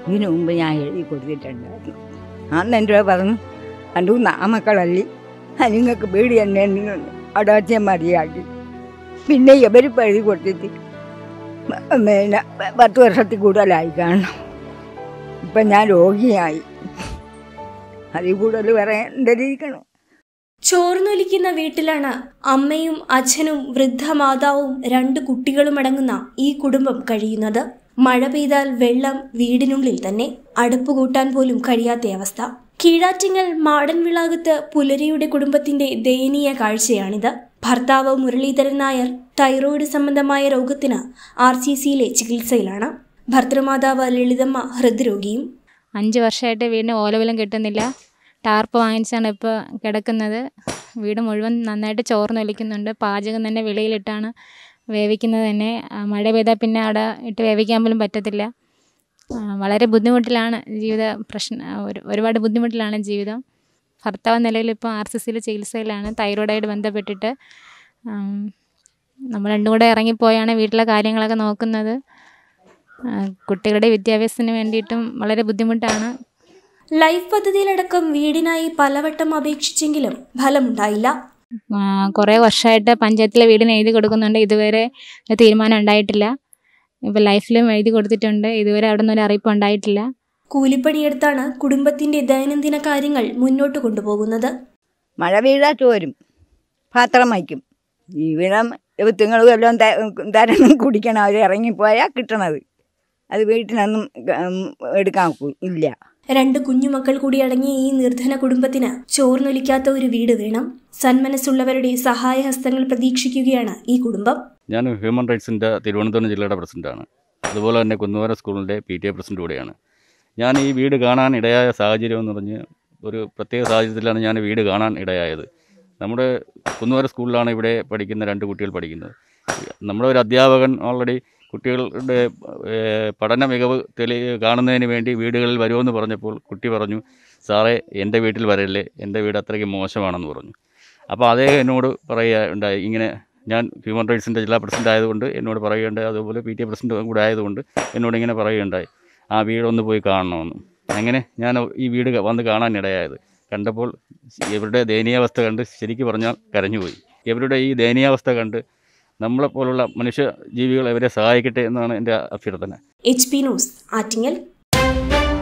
ഇതിനു മുമ്പ് ഞാൻ എഴുതി കൊടുത്തിട്ടുണ്ടായിരുന്നു അന്ന് എൻ്റെ പറഞ്ഞു രണ്ടു നാമക്കളല്ലി നിങ്ങൾക്ക് വീട് തന്നെ അടാച്ച മതിയാക്കി പിന്നെ ഇവരിപ്പോൾ എഴുതി കൊടുത്തിട്ട് പിന്നെ പത്ത് വർഷത്തിൽ കൂടുതലായി കാണണം ഇപ്പം ഞാൻ രോഗിയായി അതിൽ കൂടുതൽ പറയാണ്ടിരിക്കണം ചോർന്നൊലിക്കുന്ന വീട്ടിലാണ് അമ്മയും അച്ഛനും വൃദ്ധമാതാവും രണ്ട് കുട്ടികളും അടങ്ങുന്ന ഈ കുടുംബം കഴിയുന്നത് മഴ പെയ്താൽ വെള്ളം വീടിനുള്ളിൽ തന്നെ അടുപ്പ് കൂട്ടാൻ പോലും കഴിയാത്ത അവസ്ഥ കീഴാറ്റിങ്ങൽ മാടൻ വിളാകത്ത് പുലരിയുടെ കുടുംബത്തിന്റെ ദയനീയ കാഴ്ചയാണിത് ഭർത്താവ് മുരളീധരൻ നായർ തൈറോയിഡ് സംബന്ധമായ രോഗത്തിന് ആർ സി സിയിലെ ചികിത്സയിലാണ് ഭർത്തൃമാതാവ് ലളിതമ്മ ഹൃദ്രോഗിയും അഞ്ച് വർഷമായിട്ട് വീടിന് ഓലവലം കിട്ടുന്നില്ല ടാർപ്പ് വാങ്ങിച്ചാണ് ഇപ്പോൾ കിടക്കുന്നത് വീട് മുഴുവൻ നന്നായിട്ട് ചോർന്നൊലിക്കുന്നുണ്ട് പാചകം തന്നെ വെളിയിലിട്ടാണ് വേവിക്കുന്നത് തന്നെ ആ, മഴ പെയ്താൽ പിന്നെ അവിടെ ഇട്ട് വേവിക്കാൻ പോലും പറ്റത്തില്ല ആ, വളരെ ബുദ്ധിമുട്ടിലാണ് ജീവിത പ്രശ്നം ഒരു ഒരുപാട് ബുദ്ധിമുട്ടിലാണ് ജീവിതം ഭർത്താവ് നിലയിൽ ഇപ്പോൾ ആർ സി സിയിൽ ചികിത്സയിലാണ് തൈറോയിഡായിട്ട് ബന്ധപ്പെട്ടിട്ട് ആം, നമ്മൾ രണ്ടും കൂടെ ഇറങ്ങിപ്പോയാണ് വീട്ടിലെ കാര്യങ്ങളൊക്കെ നോക്കുന്നത് ആ, കുട്ടികളുടെ വിദ്യാഭ്യാസത്തിന് വേണ്ടിയിട്ടും വളരെ ബുദ്ധിമുട്ടാണ് ലൈഫ് പദ്ധതിയിലടക്കം വീടിനായി പലവട്ടം അപേക്ഷിച്ചെങ്കിലും ഫലമുണ്ടായില്ല ആ, കുറേ വർഷമായിട്ട് പഞ്ചായത്തിലെ വീടിന് എഴുതി കൊടുക്കുന്നുണ്ട് ഇതുവരെ ഒരു തീരുമാനം ഉണ്ടായിട്ടില്ല ഇപ്പോൾ ലൈഫിലും എഴുതി കൊടുത്തിട്ടുണ്ട് ഇതുവരെ അവിടെ നിന്ന് ഒരു അറിയിപ്പ് ഉണ്ടായിട്ടില്ല കൂലിപ്പണിയെടുത്താണ് കുടുംബത്തിന്റെ ദൈനംദിന കാര്യങ്ങൾ മുന്നോട്ട് കൊണ്ടുപോകുന്നത് മഴ പെയ്താൽ ചോരും പാത്രം വയ്ക്കും ജീവിതം എഴുത്തുങ്ങളും എല്ലാം ത- തരണം കുടിക്കണം അവർ ഇറങ്ങിപ്പോയാൽ കിട്ടണത് അത് വീട്ടിനൊന്നും ഉം, എടുക്കാൻ ഒക്കൂ- ഇല്ല രണ്ട് കുഞ്ഞുമക്കൾ കൂടി അടങ്ങിയ ഈ നിർധന കുടുംബത്തിന് ചോർന്നൊലിക്കാത്ത ഒരു വീട് വേണം സന്മനസ്സുള്ളവരുടെ സഹായഹസ്തങ്ങൾ പ്രതീക്ഷിക്കുകയാണ് ഈ കുടുംബം ഞാൻ ഹ്യൂമൻ റൈറ്റ്സിൻ്റെ തിരുവനന്തപുരം ജില്ലയുടെ പ്രസിഡൻ്റാണ് അതുപോലെ തന്നെ കുന്നുവര സ്കൂളിൻ്റെ പി ടി എ പ്രസിഡൻ്റ് കൂടെയാണ് ഞാൻ ഈ വീട് കാണാൻ ഇടയായ സാഹചര്യം എന്ന് പറഞ്ഞ് ഒരു പ്രത്യേക സാഹചര്യത്തിലാണ് ഞാൻ വീട് കാണാൻ ഇടയായത് നമ്മുടെ കുന്നുവര സ്കൂളിലാണ് ഇവിടെ പഠിക്കുന്ന രണ്ട് കുട്ടികൾ പഠിക്കുന്നത് നമ്മുടെ ഒരു അധ്യാപകൻ ഓൾറെഡി കുട്ടികളുടെ ഏഹ്, പഠന മികവ് തെളി കാണുന്നതിന് വേണ്ടി വീടുകളിൽ വരുമെന്ന് പറഞ്ഞപ്പോൾ കുട്ടി പറഞ്ഞു സാറേ എൻ്റെ വീട്ടിൽ വരല്ലേ എൻ്റെ വീട് അത്രയ്ക്ക് മോശമാണെന്ന് പറഞ്ഞു അപ്പോൾ അദ്ദേഹം എന്നോട് പറയുക ഉണ്ടായി ഇങ്ങനെ ഞാൻ ഹ്യൂമൻ റൈറ്റ്സിൻ്റെ ജില്ലാ പ്രസിഡൻ്റ് ആയതുകൊണ്ട് എന്നോട് പറയുകയുണ്ടായി അതുപോലെ പി ടി എ പ്രസിഡൻ്റ് കൂടെ ആയതുകൊണ്ട് എന്നോട് ഇങ്ങനെ പറയുകയുണ്ടായി ആ വീടൊന്ന് പോയി കാണണമെന്ന് അങ്ങനെ ഞാൻ ഈ വീട് ക- വന്ന് കാണാൻ ഇടയായത് കണ്ടപ്പോൾ ഇവരുടെ ദയനീയാവസ്ഥ കണ്ട് ശരിക്കും പറഞ്ഞാൽ കരഞ്ഞുപോയി ഇവരുടെ ഈ ദയനീയാവസ്ഥ കണ്ട് നമ്മളെപ്പോലുള്ള മനുഷ്യ ജീവികൾ ഇവരെ സഹായിക്കട്ടെ എന്നാണ് എൻ്റെ അഭ്യർത്ഥന എച്ച് പി ന്യൂസ് ആറ്റിങ്ങൽ